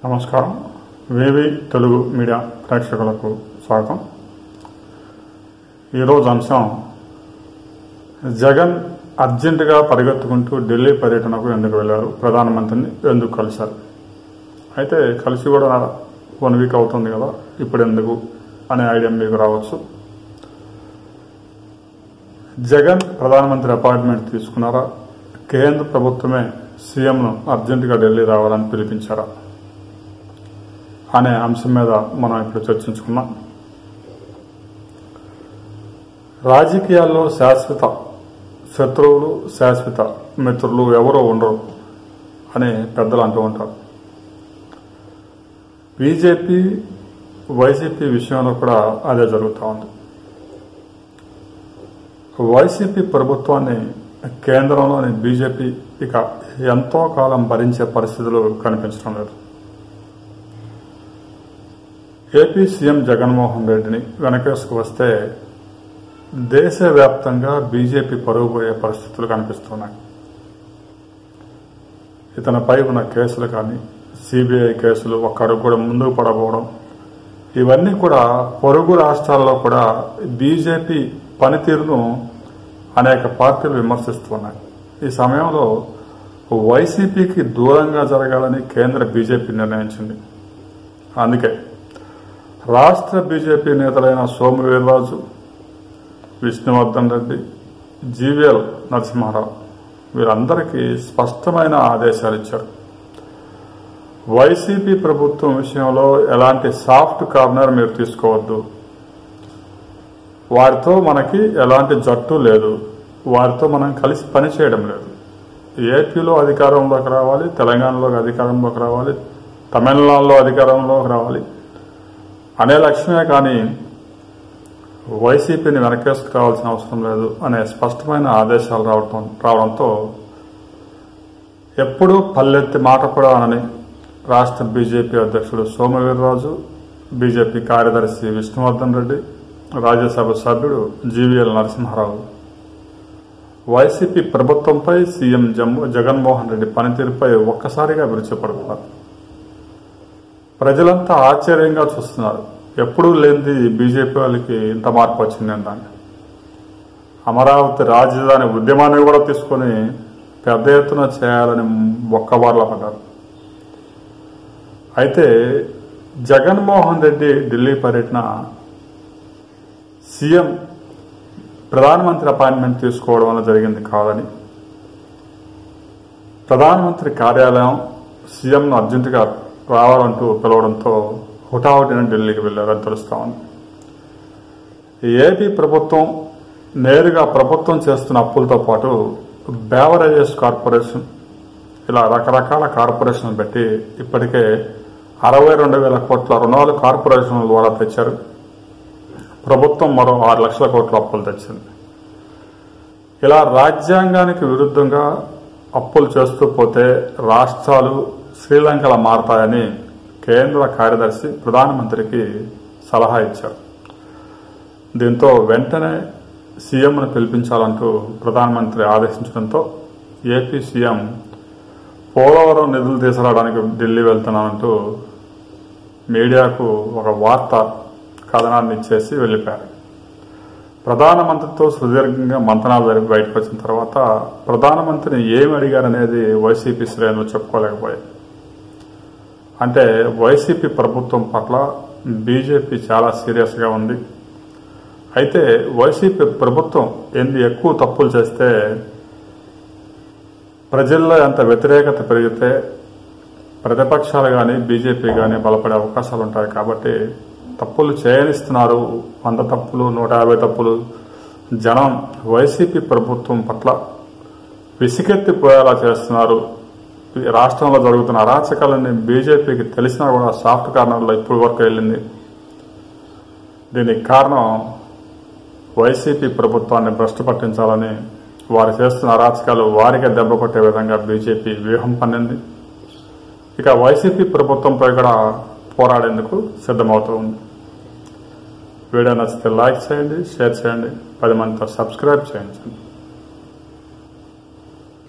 నమస్కారం వేవి తెలుగు మీడియా ప్రేక్షకులకు స్వాగతం ఈరోజు అంశం జగన్ అర్జెంటుగా పరిగెత్తుకుంటూ ఢిల్లీ పర్యటనకు ఎందుకు వెళ్ళారు ప్రధానమంత్రిని ఎందుకు కలిశారు అయితే కలిసి కూడా వన్ వీక్ అవుతుంది కదా ఇప్పుడు ఎందుకు అనే ఐడియా మీకు రావచ్చు జగన్ ప్రధానమంత్రి అపాయింట్మెంట్ తీసుకున్నారా కేంద్ర ప్రభుత్వమే సీఎంను అర్జెంటుగా ఢిల్లీ రావాలని పిలిపించారా అనే అంశం మీద మనం ఇప్పుడు చర్చించుకున్నాం రాజకీయాల్లో శాశ్వత శత్రువులు శాశ్వత మిత్రులు ఎవరో ఉండరు అని పెద్దలు అంటూ ఉంటారు బీజేపీ వైసీపీ విషయంలో కూడా అదే జరుగుతూ ఉంది వైసీపీ ప్రభుత్వాన్ని కేంద్రంలోని బీజేపీ ఇక ఎంతో కాలం భరించే పరిస్థితులు కనిపించడం లేదు ఏపీ సీఎం జగన్మోహన్ రెడ్డిని వెనకేసుకు వస్తే దేశవ్యాప్తంగా బీజేపీ పరుగు పోయే పరిస్థితులు కనిపిస్తున్నాయి ఇతనిపై ఉన్న కేసులు కానీ సిబిఐ కేసులు ఒక్కడు కూడా ముందుకు పడబోవడం ఇవన్నీ కూడా పొరుగు రాష్ట్రాల్లో కూడా బీజేపీ పనితీరును అనేక పార్టీలు విమర్శిస్తున్నాయి ఈ సమయంలో వైసీపీకి దూరంగా జరగాలని కేంద్ర బీజేపీ నిర్ణయించింది అందుకే రాష్ట్ర బీజేపీ నేతలైన సోము వీర్రాజు విష్ణువర్ధన్ రెడ్డి జీవీఎల్ నరసింహారావు వీరందరికీ స్పష్టమైన ఆదేశాలు ఇచ్చారు వైసీపీ ప్రభుత్వం విషయంలో ఎలాంటి సాఫ్ట్ కార్నర్ మీరు తీసుకోవద్దు వారితో మనకి ఎలాంటి జట్టు లేదు వారితో మనం కలిసి పనిచేయడం లేదు ఏపీలో అధికారంలోకి రావాలి తెలంగాణలోకి అధికారంలోకి రావాలి తమిళనాడులో అధికారంలోకి రావాలి అనే లక్ష్యమే కానీ వైసీపీని వెనకేసుకు రావాల్సిన అవసరం లేదు అనే స్పష్టమైన ఆదేశాలు రావటం రావడంతో ఎప్పుడూ పల్లెత్తి మాట కూడా అనని రాష్ట్ర బీజేపీ అధ్యక్షుడు సోమవీర్రాజు బీజేపీ కార్యదర్శి విష్ణువర్ధన్ రెడ్డి రాజ్యసభ సభ్యుడు జీవీఎల్ నరసింహారావు వైసీపీ ప్రభుత్వంపై సీఎం జమ్ము జగన్మోహన్ రెడ్డి పనితీరుపై ఒక్కసారిగా విరుచుపడుతున్నారు ప్రజలంతా ఆశ్చర్యంగా చూస్తున్నారు ఎప్పుడూ లేనిది బీజేపీ వాళ్ళకి ఇంత మార్పు వచ్చిందని దాన్ని అమరావతి రాజధాని ఉద్యమాన్ని కూడా తీసుకొని పెద్ద ఎత్తున చేయాలని ఒక్కబార్ల పడ్డారు అయితే జగన్మోహన్ రెడ్డి ఢిల్లీ పర్యటన సీఎం ప్రధానమంత్రి అపాయింట్మెంట్ తీసుకోవడం వల్ల జరిగింది కాదని ప్రధానమంత్రి కార్యాలయం సీఎంను అర్జెంటుగా రావాలంటూ పిలవడంతో హుటాహుటిన ఢిల్లీకి వెళ్లారని తెలుస్తా ఉంది ఏపీ ప్రభుత్వం నేరుగా ప్రభుత్వం చేస్తున్న అప్పులతో పాటు బేవరేజెస్ కార్పొరేషన్ ఇలా రకరకాల కార్పొరేషన్లు పెట్టి ఇప్పటికే అరవై రెండు వేల కోట్ల రుణాలు కార్పొరేషన్ల ద్వారా తెచ్చారు ప్రభుత్వం మరో ఆరు లక్షల కోట్ల అప్పులు తెచ్చింది ఇలా రాజ్యాంగానికి విరుద్ధంగా అప్పులు చేస్తూ పోతే రాష్ట్రాలు శ్రీలంకలా మారతాయని కేంద్ర కార్యదర్శి ప్రధానమంత్రికి సలహా ఇచ్చారు దీంతో వెంటనే సీఎంను పిలిపించాలంటూ ప్రధానమంత్రి ఆదేశించడంతో ఏపీ సీఎం పోలవరం నిధులు తీసుకురావడానికి ఢిల్లీ వెళ్తున్నానంటూ మీడియాకు ఒక వార్త కథనాన్ని ఇచ్చేసి వెళ్ళిపోయారు ప్రధానమంత్రితో సుదీర్ఘంగా మంతనాలు జరిపి బయటకు వచ్చిన తర్వాత ప్రధానమంత్రిని ఏమి అడిగారనేది వైసీపీ శ్రేణులు చెప్పుకోలేకపోయాయి అంటే వైసీపీ ప్రభుత్వం పట్ల బీజేపీ చాలా సీరియస్గా ఉంది అయితే వైసీపీ ప్రభుత్వం ఎన్ని ఎక్కువ తప్పులు చేస్తే ప్రజల్లో ఎంత వ్యతిరేకత పెరిగితే ప్రతిపక్షాలు కానీ బీజేపీ కానీ బలపడే అవకాశాలు ఉంటాయి కాబట్టి తప్పులు చేయనిస్తున్నారు వంద తప్పులు నూట యాభై తప్పులు జనం వైసీపీ ప్రభుత్వం పట్ల విసిగెత్తిపోయేలా చేస్తున్నారు ఈ రాష్ట్రంలో జరుగుతున్న అరాచకాలని బీజేపీకి తెలిసినా కూడా సాఫ్ట్ కార్నర్లో ఇప్పుడు వరకు వెళ్ళింది దీనికి కారణం వైసీపీ ప్రభుత్వాన్ని భ్రష్టు పట్టించాలని వారు చేస్తున్న అరాచకాలు వారికే దెబ్బ కొట్టే విధంగా బీజేపీ వ్యూహం పన్నింది ఇక వైసీపీ ప్రభుత్వంపై కూడా పోరాడేందుకు సిద్ధమవుతూ ఉంది వీడియో నచ్చితే లైక్ చేయండి షేర్ చేయండి పది మందితో సబ్స్క్రైబ్ చేయించండి